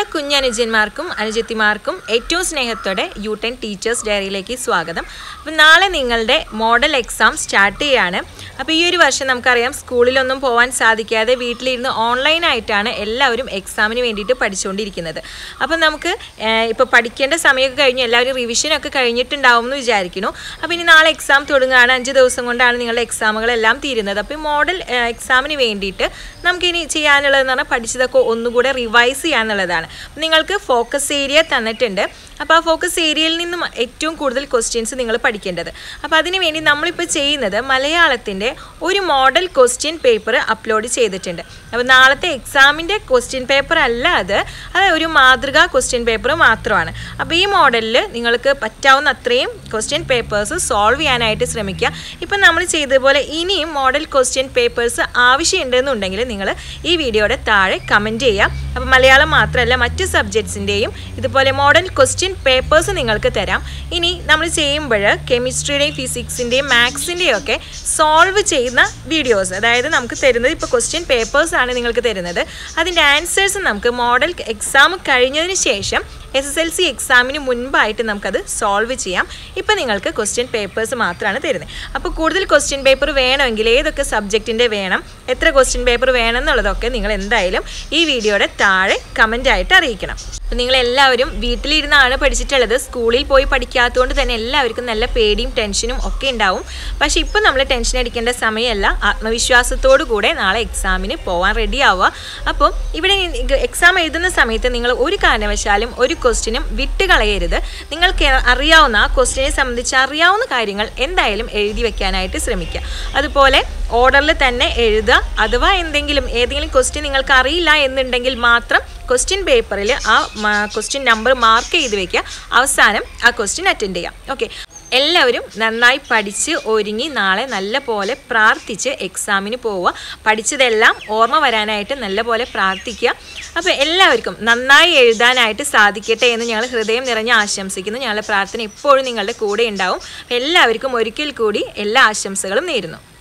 എല്ലാ കുഞ്ഞനുജന്മാർക്കും അനുജത്തിമാർക്കും ഏറ്റവും സ്നേഹത്തോടെ യു ടെൻ ടീച്ചേഴ്സ് ഡയറിയിലേക്ക് സ്വാഗതം അപ്പം നാളെ നിങ്ങളുടെ മോഡൽ എക്സാം സ്റ്റാർട്ട് ചെയ്യാണ് അപ്പോൾ ഈ ഒരു വർഷം നമുക്കറിയാം സ്കൂളിലൊന്നും പോകാൻ സാധിക്കാതെ വീട്ടിലിരുന്ന് ഓൺലൈനായിട്ടാണ് എല്ലാവരും എക്സാമിന് വേണ്ടിയിട്ട് പഠിച്ചുകൊണ്ടിരിക്കുന്നത് അപ്പം നമുക്ക് ഇപ്പോൾ പഠിക്കേണ്ട സമയമൊക്കെ കഴിഞ്ഞ് എല്ലാവരും റിവിഷനൊക്കെ കഴിഞ്ഞിട്ടുണ്ടാവും എന്ന് വിചാരിക്കുന്നു അപ്പോൾ ഇനി നാളെ എക്സാം തുടങ്ങുകയാണ് അഞ്ച് ദിവസം കൊണ്ടാണ് നിങ്ങളുടെ എക്സാമുകളെല്ലാം തീരുന്നത് അപ്പോൾ ഈ മോഡൽ എക്സാമിന് വേണ്ടിയിട്ട് നമുക്കിനി ചെയ്യാനുള്ളതെന്ന് പറഞ്ഞാൽ പഠിച്ചതൊക്കെ ഒന്നുകൂടെ റിവൈസ് ചെയ്യാന്നുള്ളതാണ് നിങ്ങൾക്ക് ഫോക്കസ് ഏരിയ തന്നിട്ടുണ്ട് അപ്പോൾ ആ ഫോക്കസ് ഏരിയയിൽ നിന്നും ഏറ്റവും കൂടുതൽ ക്വസ്റ്റ്യൻസ് നിങ്ങൾ പഠിക്കേണ്ടത് അപ്പോൾ അതിന് വേണ്ടി നമ്മളിപ്പോൾ ചെയ്യുന്നത് മലയാളത്തിൻ്റെ ഒരു മോഡൽ ക്വസ്റ്റ്യൻ പേപ്പർ അപ്ലോഡ് ചെയ്തിട്ടുണ്ട് അപ്പോൾ നാളത്തെ എക്സാമിൻ്റെ ക്വസ്റ്റ്യൻ പേപ്പർ അല്ല അത് അത് ഒരു മാതൃകാ ക്വസ്റ്റ്യൻ പേപ്പർ മാത്രമാണ് അപ്പോൾ ഈ മോഡലിൽ നിങ്ങൾക്ക് പറ്റാവുന്ന അത്രയും ക്വസ്റ്റ്യൻ പേപ്പേഴ്സ് സോൾവ് ചെയ്യാനായിട്ട് ശ്രമിക്കുക ഇപ്പം നമ്മൾ ചെയ്തതുപോലെ ഇനിയും മോഡൽ ക്വസ്റ്റ്യൻ പേപ്പേഴ്സ് ആവശ്യമുണ്ടെന്നുണ്ടെങ്കിൽ നിങ്ങൾ ഈ വീഡിയോയുടെ താഴെ കമൻറ്റ് ചെയ്യുക അപ്പോൾ മലയാളം മാത്രമല്ല മറ്റ് സബ്ജക്ട്സിൻ്റെയും ഇതുപോലെ മോഡൽ ക്വസ്റ്റ്യൻ പേപ്പേഴ്സ് നിങ്ങൾക്ക് തരാം ഇനി നമ്മൾ ചെയ്യുമ്പോൾ കെമിസ്ട്രിയുടെയും ഫിസിക്സിൻ്റെയും മാത്സിൻ്റെയും ഒക്കെ സോൾവ് ചെയ്യുന്ന വീഡിയോസ് അതായത് നമുക്ക് തരുന്നത് ഇപ്പോൾ ക്വസ്റ്റ്യൻ പേപ്പേഴ്സ് ആണ് നിങ്ങൾക്ക് തരുന്നത് അതിൻ്റെ ആൻസേഴ്സ് നമുക്ക് മോഡൽ എക്സാം കഴിഞ്ഞതിന് ശേഷം എസ് എസ് എൽ സി എക്സാമിന് മുൻപായിട്ട് നമുക്കത് സോൾവ് ചെയ്യാം ഇപ്പം നിങ്ങൾക്ക് ക്വസ്റ്റ്യൻ പേപ്പേഴ്സ് മാത്രമാണ് തരുന്നത് അപ്പോൾ കൂടുതൽ ക്വസ്റ്റ്യൻ പേപ്പർ വേണമെങ്കിൽ ഏതൊക്കെ സബ്ജക്റ്റിൻ്റെ വേണം എത്ര ക്വസ്റ്റ്യൻ പേപ്പർ വേണം എന്നുള്ളതൊക്കെ നിങ്ങൾ എന്തായാലും ഈ വീഡിയോയുടെ താഴെ കമൻ്റായിട്ട് അറിയിക്കണം അപ്പോൾ നിങ്ങൾ എല്ലാവരും വീട്ടിലിരുന്നാണ് പഠിച്ചിട്ടുള്ളത് സ്കൂളിൽ പോയി പഠിക്കാത്തതുകൊണ്ട് തന്നെ എല്ലാവർക്കും നല്ല പേടിയും ടെൻഷനും ഒക്കെ ഉണ്ടാവും പക്ഷേ ഇപ്പം നമ്മൾ ടെൻഷൻ അടിക്കേണ്ട സമയമല്ല ആത്മവിശ്വാസത്തോടു കൂടെ നാളെ എക്സാമിന് പോകാൻ റെഡി ആവുക അപ്പോൾ ഇവിടെ എക്സാം എഴുതുന്ന സമയത്ത് നിങ്ങൾ ഒരു കാരണവശാലും ഒരു ക്വസ്റ്റ്യനും വിട്ട് കളയരുത് നിങ്ങൾക്ക് അറിയാവുന്ന ആ ക്വസ്റ്റ്യനെ സംബന്ധിച്ച് അറിയാവുന്ന കാര്യങ്ങൾ എന്തായാലും എഴുതി വെക്കാനായിട്ട് ശ്രമിക്കുക അതുപോലെ ഓർഡറിൽ തന്നെ എഴുതുക അഥവാ എന്തെങ്കിലും ഏതെങ്കിലും ക്വസ്റ്റ്യൻ നിങ്ങൾക്ക് അറിയില്ല എന്നുണ്ടെങ്കിൽ മാത്രം ക്വസ്റ്റ്യൻ പേപ്പറിൽ ആ ക്വസ്റ്റ്യൻ നമ്പർ മാർക്ക് ചെയ്ത് വെക്കുക അവസാനം ആ ക്വസ്റ്റ്യൻ അറ്റൻഡ് ചെയ്യാം ഓക്കെ എല്ലാവരും നന്നായി പഠിച്ച് ഒരുങ്ങി നാളെ നല്ല പോലെ പ്രാർത്ഥിച്ച് എക്സാമിന് പോവുക പഠിച്ചതെല്ലാം ഓർമ്മ വരാനായിട്ട് നല്ല പോലെ പ്രാർത്ഥിക്കുക അപ്പോൾ എല്ലാവർക്കും നന്നായി എഴുതാനായിട്ട് സാധിക്കട്ടെ എന്ന് ഞങ്ങൾ ഹൃദയം നിറഞ്ഞ് ആശംസിക്കുന്നു ഞങ്ങളുടെ പ്രാർത്ഥന എപ്പോഴും നിങ്ങളുടെ കൂടെ ഉണ്ടാവും എല്ലാവർക്കും ഒരിക്കൽ കൂടി എല്ലാ ആശംസകളും നേരുന്നു